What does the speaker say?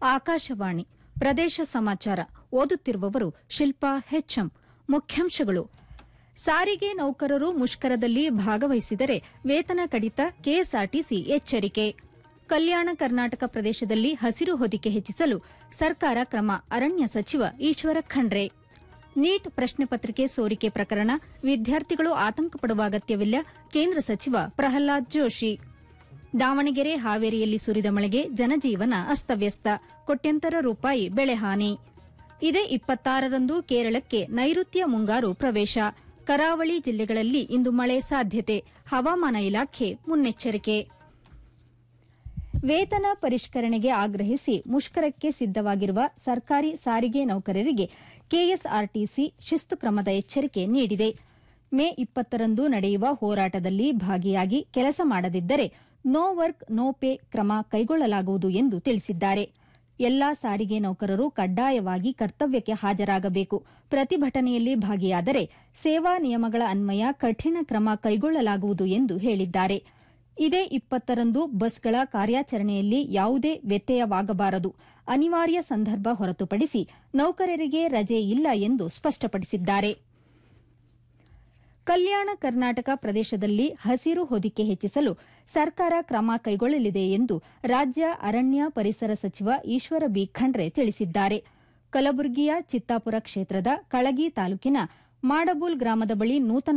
ಆಕಾಶವಾಣಿ ಪ್ರದೇಶ ಸಮಾಚಾರ ಓದುತ್ತಿರುವವರು ಶಿಲ್ಪಾ ಹೆಚ್ಎಂ ಮುಖ್ಯಾಂಶಗಳು ಸಾರಿಗೆ ನೌಕರರು ಮುಷ್ಕರದಲ್ಲಿ ಭಾಗವಹಿಸಿದರೆ ವೇತನ ಕಡಿತ ಕೆಎಸ್ಆರ್ಟಿಸಿ ಎಚ್ಚರಿಕೆ ಕಲ್ಯಾಣ ಕರ್ನಾಟಕ ಪ್ರದೇಶದಲ್ಲಿ ಹಸಿರು ಹೊದಿಕೆ ಹೆಚ್ಚಿಸಲು ಸರ್ಕಾರ ಕ್ರಮ ಅರಣ್ಯ ಸಚಿವ ಈಶ್ವರ ಖಂಡ್ರೆ ನೀಟ್ ಪ್ರಶ್ನೆ ಪತ್ರಿಕೆ ಸೋರಿಕೆ ಪ್ರಕರಣ ವಿದ್ಯಾರ್ಥಿಗಳು ಆತಂಕ ಪಡುವ ಅಗತ್ಯವಿಲ್ಲ ಕೇಂದ್ರ ಸಚಿವ ಪ್ರಹ್ಲಾದ್ ಜೋಶಿ ದಾವಣಗೆರೆ ಹಾವೇರಿಯಲ್ಲಿ ಸುರಿದ ಮಳೆಗೆ ಜನಜೀವನ ಅಸ್ತವ್ಯಸ್ತ ಕೋಟ್ಯಂತರ ರೂಪಾಯಿ ಬೆಳೆಹಾನಿ ಇದೇ ಇಪ್ಪತ್ತಾರರಂದು ಕೇರಳಕ್ಕೆ ನೈಋತ್ಯ ಮುಂಗಾರು ಪ್ರವೇಶ ಕರಾವಳಿ ಜಿಲ್ಲೆಗಳಲ್ಲಿ ಇಂದು ಮಳೆ ಸಾಧ್ಯತೆ ಹವಾಮಾನ ಇಲಾಖೆ ಮುನ್ನೆಚ್ಚರಿಕೆ ವೇತನ ಪರಿಷ್ಕರಣೆಗೆ ಆಗ್ರಹಿಸಿ ಮುಷ್ಕರಕ್ಕೆ ಸಿದ್ದವಾಗಿರುವ ಸರ್ಕಾರಿ ಸಾರಿಗೆ ನೌಕರರಿಗೆ ಕೆಎಸ್ಆರ್ಟಿಸಿ ಶಿಸ್ತು ಕ್ರಮದ ಎಚ್ಚರಿಕೆ ನೀಡಿದೆ ಮೇ ಇಪ್ಪತ್ತರಂದು ನಡೆಯುವ ಹೋರಾಟದಲ್ಲಿ ಭಾಗಿಯಾಗಿ ಕೆಲಸ ಮಾಡದಿದ್ದರೆ ನೋ ವರ್ಕ್ ನೋ ಪೇ ಕ್ರಮ ಕೈಗೊಳ್ಳಲಾಗುವುದು ಎಂದು ತಿಳಿಸಿದ್ದಾರೆ ಎಲ್ಲಾ ಸಾರಿಗೆ ನೌಕರರು ಕಡ್ಡಾಯವಾಗಿ ಕರ್ತವ್ಯಕ್ಕೆ ಹಾಜರಾಗಬೇಕು ಪ್ರತಿಭಟನೆಯಲ್ಲಿ ಭಾಗಿಯಾದರೆ ಸೇವಾ ನಿಯಮಗಳ ಅನ್ವಯ ಕಠಿಣ ಕ್ರಮ ಕೈಗೊಳ್ಳಲಾಗುವುದು ಎಂದು ಹೇಳಿದ್ದಾರೆ ಇದೇ ಇಪ್ಪತ್ತರಂದು ಬಸ್ಗಳ ಕಾರ್ಯಾಚರಣೆಯಲ್ಲಿ ಯಾವುದೇ ವ್ಯತ್ಯಯವಾಗಬಾರದು ಅನಿವಾರ್ಯ ಸಂದರ್ಭ ಹೊರತುಪಡಿಸಿ ನೌಕರರಿಗೆ ರಜೆ ಇಲ್ಲ ಎಂದು ಸ್ಪಷ್ಟಪಡಿಸಿದ್ದಾರೆ ಕಲ್ಯಾಣ ಕರ್ನಾಟಕ ಪ್ರದೇಶದಲ್ಲಿ ಹಸಿರು ಹೊದಿಕೆ ಹೆಚ್ಚಿಸಲು ಸರ್ಕಾರ ಕ್ರಮ ಕೈಗೊಳ್ಳಲಿದೆ ಎಂದು ರಾಜ್ಯ ಅರಣ್ಯ ಪರಿಸರ ಸಚಿವ ಈಶ್ವರ ಬಿ ಖಂಡ್ರೆ ತಿಳಿಸಿದ್ದಾರೆ ಕಲಬುರಗಿಯ ಚಿತ್ತಾಪುರ ಕ್ಷೇತ್ರದ ಕಳಗಿ ತಾಲೂಕಿನ ಮಾಡಬೂಲ್ ಗ್ರಾಮದ ಬಳಿ ನೂತನ